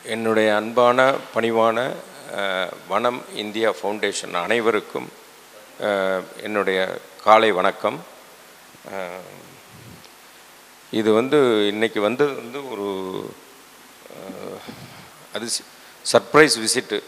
என்னுடைய அன்பான பணிவான அஹ், வனம் இந்தியா ஃபவுண்டேஷன் அனைவருக்கும் அஹ், என்னுடைய காலை வணக்கம் அஹ், இது வந்து இன்னைக்கு வந்தது வந்து ஒரு அஹ், அது சர்ப்ரைஸ் விசிட்டு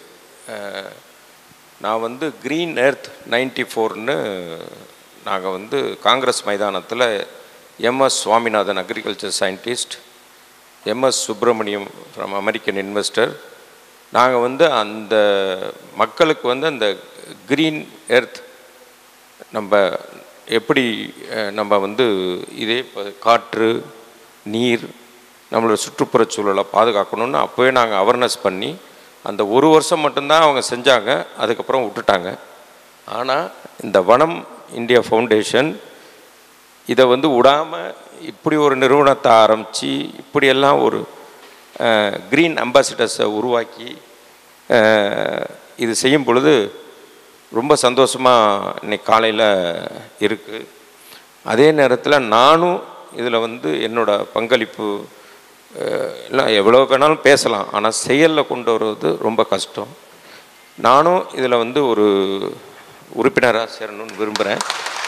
நான் வந்து க்ரீன் எர்த் நைன்டி ஃபோர்னு நாங்கள் வந்து காங்கிரஸ் மைதானத்தில் MS Swaminathan agriculture scientist MS Subramaniam from American investor நாங்கள் வந்து அந்த மக்களுக்கு வந்து அந்த க்ரீன் எர்த் நம்ம எப்படி அஹ், நம்ம வந்து இதே ப- காற்று நீர் நம்மளோட சுற்றுப்புறச் சூழலை பாதுகாக்கணும்னு அப்போவே நாங்கள் அவேர்னஸ் பண்ணி அந்த ஒரு வருஷம் மட்டும்தான் அவங்க செஞ்சாங்க அதுக்கப்புறம் விட்டுட்டாங்க ஆனால் இந்த வனம் இந்தியா ஃபவுண்டேஷன் இதை வந்து விடாமல் இப்படி ஒரு நிறுவனத்தை ஆரம்பித்து இப்படியெல்லாம் ஒரு க்ரீன் அம்பாசிடர்ஸை உருவாக்கி அஹ், இது செய்யும் பொழுது ரொம்ப சந்தோஷமாக இன்னைக்கு காலையில் இருக்குது அதே நேரத்தில் நானும் இதில் வந்து என்னோட பங்களிப்பு அஹ், எல்லாம் எவ்வளோ வேணாலும் பேசலாம் ஆனால் செயலில் கொண்டு வருவது ரொம்ப கஷ்டம் நானும் இதில் வந்து ஒரு உறுப்பினராக சேரணும்னு விரும்புகிறேன்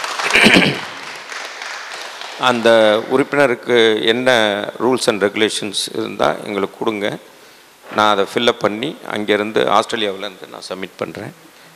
அந்த உறுப்பினருக்கு என்ன ரூல்ஸ் அண்ட் ரெகுலேஷன்ஸ் இருந்தால் எங்களுக்கு கொடுங்க நான் அதை ஃபில்லப் பண்ணி அங்கேருந்து ஆஸ்திரேலியாவிலேருந்து நான் சப்மிட் பண்ணுறேன்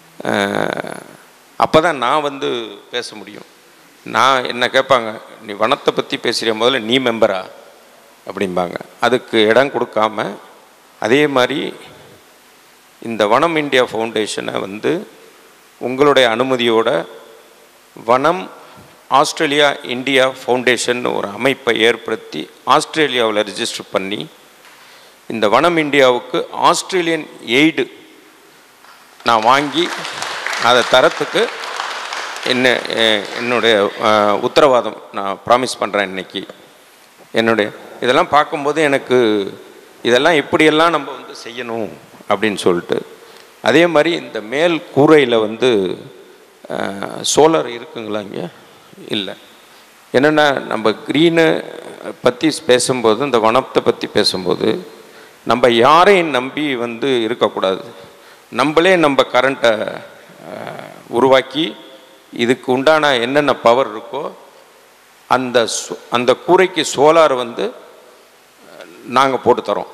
அப்போ தான் நான் வந்து பேச முடியும் நான் என்ன கேட்பாங்க நீ வனத்தை பற்றி பேசுகிற முதல்ல நீ மெம்பரா அப்படிம்பாங்க அதுக்கு இடம் கொடுக்காம அதே மாதிரி இந்த வனம் இந்தியா ஃபவுண்டேஷனை வந்து உங்களுடைய அனுமதியோட வனம் ஆஸ்திரேலியா இந்தியா ஃபவுண்டேஷன் ஒரு அமைப்பை ஏற்படுத்தி ஆஸ்திரேலியாவில் ரெஜிஸ்டர் பண்ணி இந்த வனம் இந்தியாவுக்கு ஆஸ்திரேலியன் எய்டு நான் வாங்கி அதை தரத்துக்கு என்ன எ- என்னுடைய அஹ், உத்தரவாதம் நான் ப்ராமிஸ் பண்ணுறேன் இன்னைக்கு என்னுடைய இதெல்லாம் பார்க்கும்போது எனக்கு இதெல்லாம் இப்படியெல்லாம் நம்ம வந்து செய்யணும் அப்படின்னு சொல்லிட்டு அதே மாதிரி இந்த மேல் கூரையில் வந்து சோலார் இருக்குங்களா இங்கே இல்லை என்னென்னா நம்ம க்ரீனு பற்றி பேசும்போது இந்த வனத்தை பற்றி பேசும்போது நம்ம யாரையும் நம்பி வந்து இருக்கக்கூடாது நம்மளே நம்ம கரண்ட்டை உருவாக்கி இதுக்கு உண்டான என்னென்ன பவர் இருக்கோ அந்த சோ- அந்த கூரைக்கு சோலார் வந்து நாங்கள் போட்டு தரோம்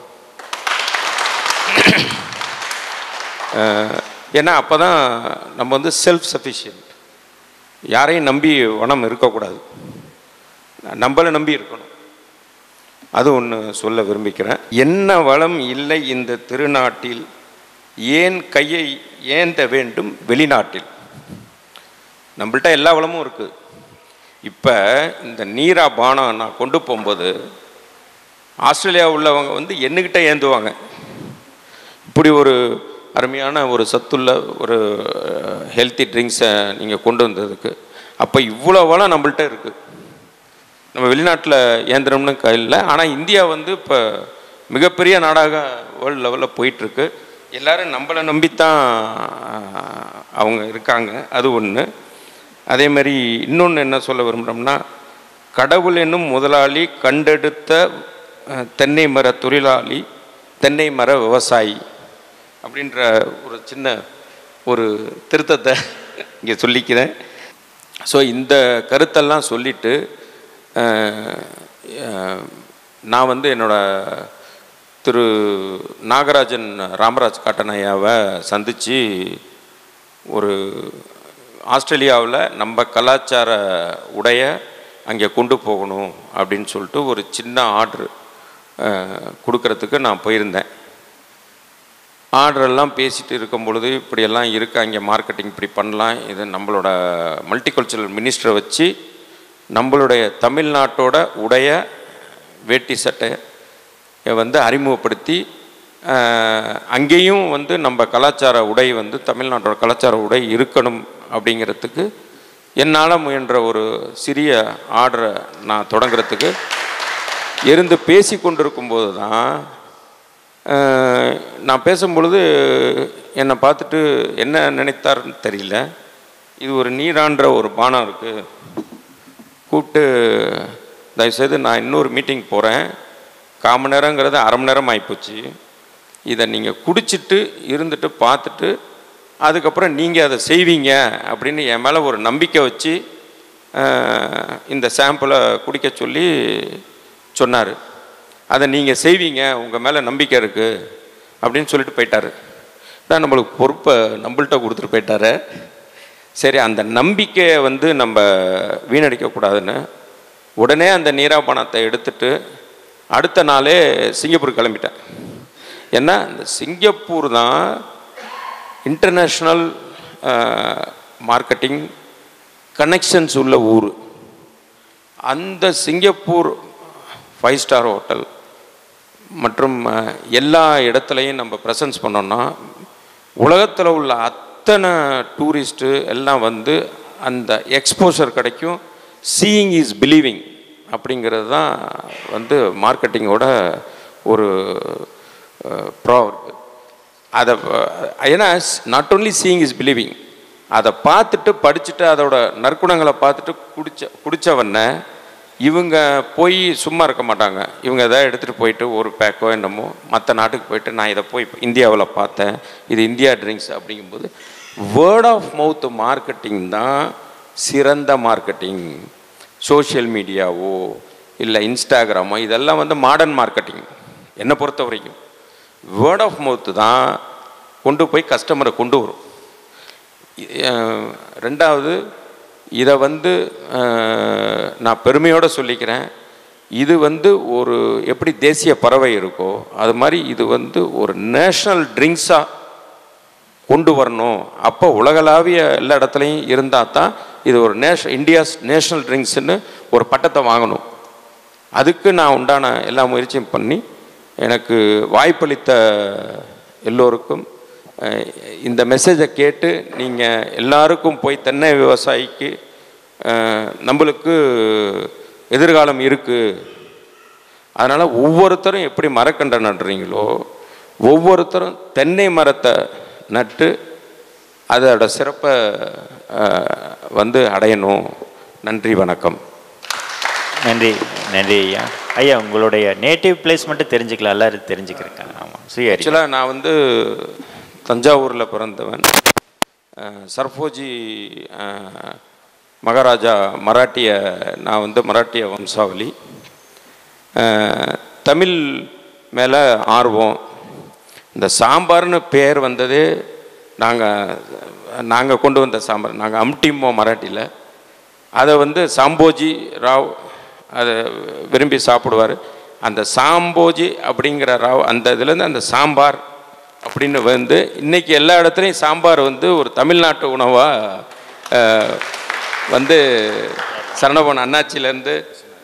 அஹ், ஏன்னா அப்போ தான் நம்ம வந்து செல்ஃப் சஃபிஷியன்ட் யாரையும் நம்பி வனம் இருக்கக்கூடாது நம்மளை நம்பி இருக்கணும் அது ஒன்று சொல்ல விரும்பிக்கிறேன் என்ன வளம் இல்லை இந்த திருநாட்டில் ஏன் கையை ஏந்த வேண்டும் வெளிநாட்டில் நம்மள்ட்ட எல்லா வளமும் இருக்குது இப்போ இந்த நீரா பானம் நான் கொண்டு போகும்போது ஆஸ்திரேலியா உள்ளவங்க வந்து என்னகிட்ட ஏந்துவாங்க இப்படி ஒரு அருமையான ஒரு சத்துள்ள ஒரு ஹெல்த்தி ட்ரிங்க்ஸை நீங்கள் கொண்டு வந்ததுக்கு அப்போ இவ்வளோ வளம் நம்மள்ட்ட இருக்குது நம்ம வெளிநாட்டில் இயந்திரம்னு இல்லை ஆனால் இந்தியா வந்து இப்போ மிகப்பெரிய நாடாக வேர்ல்டு லெவலில் போயிட்டுருக்கு எல்லாரும் நம்மளை நம்பித்தான் அவங்க இருக்காங்க அது ஒன்று அதே மாதிரி இன்னொன்று என்ன சொல்ல விரும்புகிறோம்னா கடவுள் என்னும் முதலாளி கண்டெடுத்த அஹ், தென்னை மர தொழிலாளி தென்னை மர விவசாயி அப்படின்ற ஒரு சின்ன ஒரு திருத்தத்தை இங்கே சொல்லிக்கிறேன் ஸோ இந்த கருத்தெல்லாம் சொல்லிட்டு அஹ், அஹ், நான் வந்து என்னோட திரு நாகராஜன் ராமராஜ் காட்டனையாவை சந்தித்து ஒரு ஆஸ்திரேலியாவில் நம்ம கலாச்சார உடைய அங்கே கொண்டு போகணும் அப்படின்னு சொல்லிட்டு ஒரு சின்ன ஆர்டர் கொடுக்கறதுக்கு நான் போயிருந்தேன் ஆர்டரெல்லாம் பேசிட்டு இருக்கும் பொழுது இப்படியெல்லாம் இருக்கு அங்கே மார்க்கெட்டிங் இப்படி பண்ணலாம் இது நம்மளோட மல்டிகல்ச்சரல் மினிஸ்டரை வச்சு நம்மளுடைய தமிழ்நாட்டோட உடைய வேட்டி சட்டையை வந்து அறிமுகப்படுத்தி அஹ், அங்கேயும் வந்து நம்ம கலாச்சார உடை வந்து தமிழ்நாட்டோட கலாச்சார உடை இருக்கணும் அப்படிங்கிறதுக்கு என்னால் முயன்ற ஒரு சிறிய ஆர்டரை நான் தொடங்குறதுக்கு இருந்து பேசி கொண்டிருக்கும்போது தான் அஹ், நான் பேசும்பொழுது என்னை பார்த்துட்டு என்ன நினைத்தாருன்னு தெரியல இது ஒரு நீரான்ற ஒரு பானம் இருக்குது கூப்பிட்டு தயவுசெய்து நான் இன்னொரு மீட்டிங் போகிறேன் கால் மணி நேரங்கிறது அரை மணி நேரம் ஆகிப்போச்சு இதை நீங்கள் குடிச்சிட்டு இருந்துட்டு பார்த்துட்டு அதுக்கப்புறம் நீங்கள் அதை செய்வீங்க அப்படின்னு என் மேலே ஒரு நம்பிக்கை வச்சு அஹ், இந்த சாம்பிளை குடிக்க சொல்லி சொன்னார் அதை நீங்கள் செய்வீங்க உங்கள் மேலே நம்பிக்கை இருக்குது அப்படின்னு சொல்லிட்டு போயிட்டாரு தான் நம்மளுக்கு பொறுப்பை நம்மள்கிட்ட கொடுத்துட்டு போயிட்டாரு சரி அந்த நம்பிக்கையை வந்து நம்ம வீணடிக்கக்கூடாதுன்னு உடனே அந்த நீராபானத்தை எடுத்துட்டு அடுத்த நாளே சிங்கப்பூர் கிளம்பிட்டேன் ஏன்னா இந்த சிங்கப்பூர் தான் இன்டர்நேஷ்னல் மார்க்கெட்டிங் கனெக்ஷன்ஸ் உள்ள ஊர் அந்த சிங்கப்பூர் ஃபைவ் ஸ்டார் ஹோட்டல் மற்றும் அஹ், எல்லா இடத்துலையும் நம்ம ப்ரெசன்ஸ் பண்ணோம்னா உலகத்தில் உள்ள அத்தனை டூரிஸ்ட்டு எல்லாம் வந்து அந்த எக்ஸ்போஷர் கிடைக்கும் சீயிங் இஸ் பிலீவிங் அப்படிங்கிறது தான் வந்து மார்க்கெட்டிங்கோட ஒரு ப்ராவர்ப் அதை ஏன்னா not only seeing is believing அதை பார்த்துட்டு படிச்சுட்டு அதோட நற்குணங்களை பார்த்துட்டு குடிச்ச குடித்தவன இவங்க போய் சும்மா இருக்க மாட்டாங்க இவங்க எதாவது எடுத்துகிட்டு போயிட்டு ஒரு பேக்கோ என்னமோ மற்ற நாட்டுக்கு போயிட்டு நான் இதை போய் இந்தியாவில் பார்த்தேன் இது இந்தியா ட்ரிங்க்ஸ் அப்படிங்கும்போது வேர்ட் ஆஃப் மவுத் மார்க்கெட்டிங் தான் சிறந்த மார்க்கெட்டிங் சோஷியல் மீடியாவோ இல்லை இன்ஸ்டாகிராமோ இதெல்லாம் வந்து மாடர்ன் மார்க்கெட்டிங் என்னை பொறுத்த வரைக்கும் வேர்ட் ஆஃப் மவுத்து தான் கொண்டு போய் கஸ்டமரை கொண்டு வரும் அஹ் ரெண்டாவது இதை வந்து அஹ், நான் பெருமையோடு சொல்லிக்கிறேன் இது வந்து ஒரு எப்படி தேசிய பறவை இருக்கோ அது மாதிரி இது வந்து ஒரு நேஷ்னல் ட்ரிங்க்ஸாக கொண்டு வரணும் அப்போ உலகளாவிய எல்லா இடத்துலையும் இருந்தால் தான் இது ஒரு நேஷ் இந்தியாஸ் நேஷ்னல் ட்ரிங்க்ஸ்னு ஒரு பட்டத்தை வாங்கணும் அதுக்கு நான் உண்டான எல்லா முயற்சியும் பண்ணி எனக்கு வாய்ப்பளித்த எல்லோருக்கும் அஹ், இந்த மெசேஜை கேட்டு நீங்கள் எல்லாருக்கும் போய் தென்னை விவசாயிக்கு அஹ், நம்மளுக்கு எதிர்காலம் இருக்குது அதனால் ஒவ்வொருத்தரும் எப்படி மரக்கன்றை நடுறீங்களோ ஒவ்வொருத்தரும் தென்னை மரத்தை நட்டு அதோட சிறப்பை அஹ், வந்து அடையணும் நன்றி வணக்கம் நன்றி நன்றி ஐயா ஐயா உங்களுடைய நேட்டிவ் பிளேஸ் மட்டும் தெரிஞ்சுக்கலாம் எல்லாரும் தெரிஞ்சுக்கிறேன் ஆமாம் ஸ்ரீஹரி ஆக்சுவலாக நான் வந்து தஞ்சாவூரில் பிறந்தவன் அஹ், சர்ஃபோஜி அஹ், மகாராஜா மராட்டிய நான் வந்து மராட்டிய வம்சாவளி அஹ், தமிழ் மேலே ஆர்வம் இந்த சாம்பார்னு பேர் வந்ததே நாங்கள் நாங்கள் கொண்டு வந்த சாம்பார் நாங்கள் அம்டிமோ மராட்டியில் அதை வந்து சாம்போஜி ராவ் அதை விரும்பி சாப்பிடுவார் அந்த சாம்போஜி அப்படிங்கிற ராவ் அந்த இதுலேருந்து அந்த சாம்பார் அப்படின்னு வந்து இன்றைக்கி எல்லா இடத்துலையும் சாம்பார் வந்து ஒரு தமிழ்நாட்டு உணவாக வந்து சரணபவன் அண்ணாச்சிலேருந்து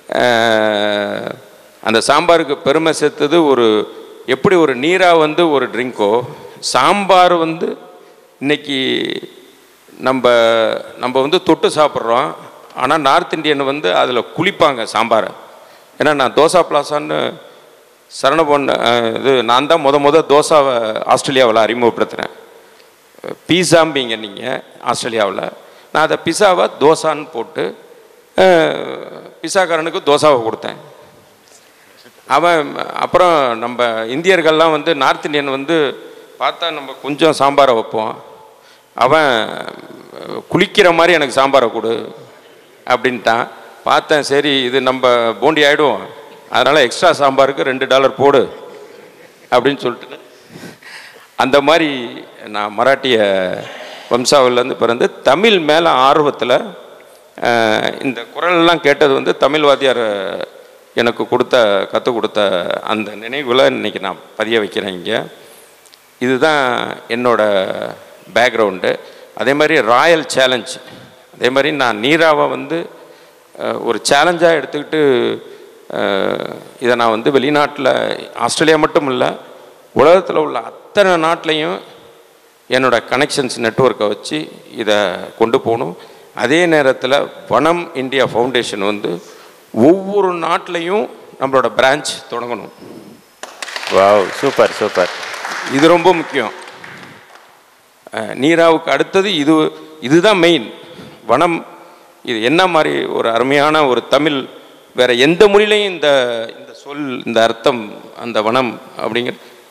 அந்த சாம்பாருக்கு பெருமை சேர்த்தது ஒரு எப்படி ஒரு நீராக வந்து ஒரு ட்ரிங்கோ சாம்பார் வந்து இன்னைக்கு நம்ம நம்ம வந்து தொட்டு சாப்பிட்றோம் ஆனால் நார்த் இந்தியன் வந்து அதில் குளிப்பாங்க சாம்பாரை ஏன்னா நான் தோசா பிளாசான்னு சரணபொன் அஹ், இது நான் தான் முத முத தோசாவை ஆஸ்திரேலியாவில் அறிமுகப்படுத்துகிறேன் பீஸாம்பிங்க நீங்கள் ஆஸ்திரேலியாவில் நான் அதை பிஸாவை தோசான்னு போட்டு அஹ், பிஸாக்காரனுக்கு தோசாவை கொடுத்தேன் அவன் அப்புறம் நம்ம இந்தியர்கள்லாம் வந்து நார்த் இந்தியன் வந்து பார்த்தா நம்ம கொஞ்சம் சாம்பாரை வைப்போம் அவன் அஹ், குளிக்கிற மாதிரி எனக்கு சாம்பாரை கொடு அப்படின்ட்டான் பார்த்தேன் சரி இது நம்ம போண்டி ஆகிடுவோம் அதனால் எக்ஸ்ட்ரா சாம்பாருக்கு ரெண்டு டாலர் போடு அப்படின்னு சொல்லிட்டு அந்த மாதிரி நான் மராட்டிய வம்சாவிலேருந்து பிறந்து தமிழ் மேலே ஆர்வத்தில் இந்த குரலெல்லாம் கேட்டது வந்து தமிழ் வாத்தியார் எனக்கு கொடுத்த கற்றுக் கொடுத்த அந்த நினைவுகளை இன்னைக்கு நான் பதிய வைக்கிறேன் இங்கே இதுதான் என்னோட பேக்ரவுண்டு அதே மாதிரி ராயல் சேலஞ்ச் அதே மாதிரி நான் நீராவை வந்து அஹ், ஒரு சேலஞ்சாக எடுத்துக்கிட்டு அஹ், இதை நான் வந்து வெளிநாட்டில் ஆஸ்திரேலியா மட்டும் இல்லை உலகத்தில் உள்ள அத்தனை நாட்டிலையும் என்னோட கனெக்ஷன்ஸ் நெட்வொர்க்கை வச்சு இதை கொண்டு போகணும் அதே நேரத்தில் வனம் இந்தியா ஃபவுண்டேஷன் வந்து ஒவ்வொரு நாட்டிலையும் நம்மளோட பிரான்ச் தொடங்கணும் வாவ் சூப்பர் சூப்பர் இது ரொம்ப முக்கியம் அஹ், நீராவுக்கு அடுத்தது இது இதுதான் மெயின் வனம் இது என்ன மாதிரி ஒரு அருமையான ஒரு தமிழ் வேற எந்த மொழியிலையும் இந்த இந்த சொல் இந்த அர்த்தம் அந்த வனம் அப்படிங்கிற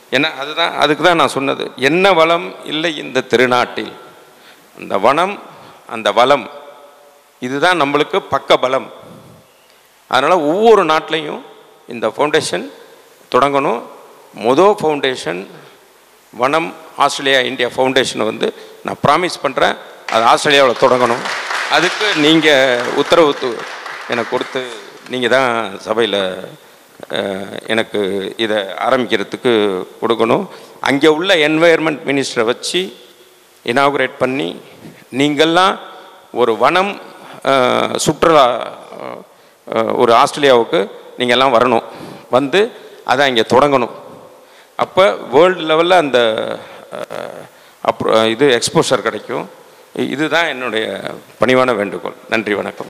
ஏன்னா அதுதான் அதுக்கு தான் நான் சொன்னது என்ன வளம் இல்லை இந்த திருநாட்டில் அந்த வனம் அந்த வளம் இதுதான் நம்மளுக்கு பக்க பலம் அதனால் ஒவ்வொரு நாட்டிலையும் இந்த ஃபவுண்டேஷன் தொடங்கணும் மொதல் ஃபவுண்டேஷன் வனம் ஆஸ்திரேலியா இந்தியா ஃபவுண்டேஷனை வந்து நான் ப்ராமிஸ் பண்ணுறேன் அது ஆஸ்திரேலியாவில் தொடங்கணும் அதுக்கு நீங்கள் உத்தரவு து- எனக்கு கொடுத்து நீங்கள் தான் சபையில் எனக்கு இதை ஆரம்பிக்கிறதுக்கு கொடுக்கணும் அங்கே உள்ள என்வாயர்மெண்ட் மினிஸ்டரை வச்சு இனாகுரேட் பண்ணி நீங்கள்லாம் ஒரு வனம் அஹ், சுற்றுலா அஹ், ஒரு ஆஸ்திரேலியாவுக்கு நீங்கள் எல்லாம் வரணும் வந்து அதை அங்கே தொடங்கணும் அப்போ வேர்ல்டு லெவலில் அந்த அஹ், அப்புறம் இது எக்ஸ்போஷர் கிடைக்கும் இதுதான் என்னுடைய பணிவான வேண்டுகோள் நன்றி வணக்கம்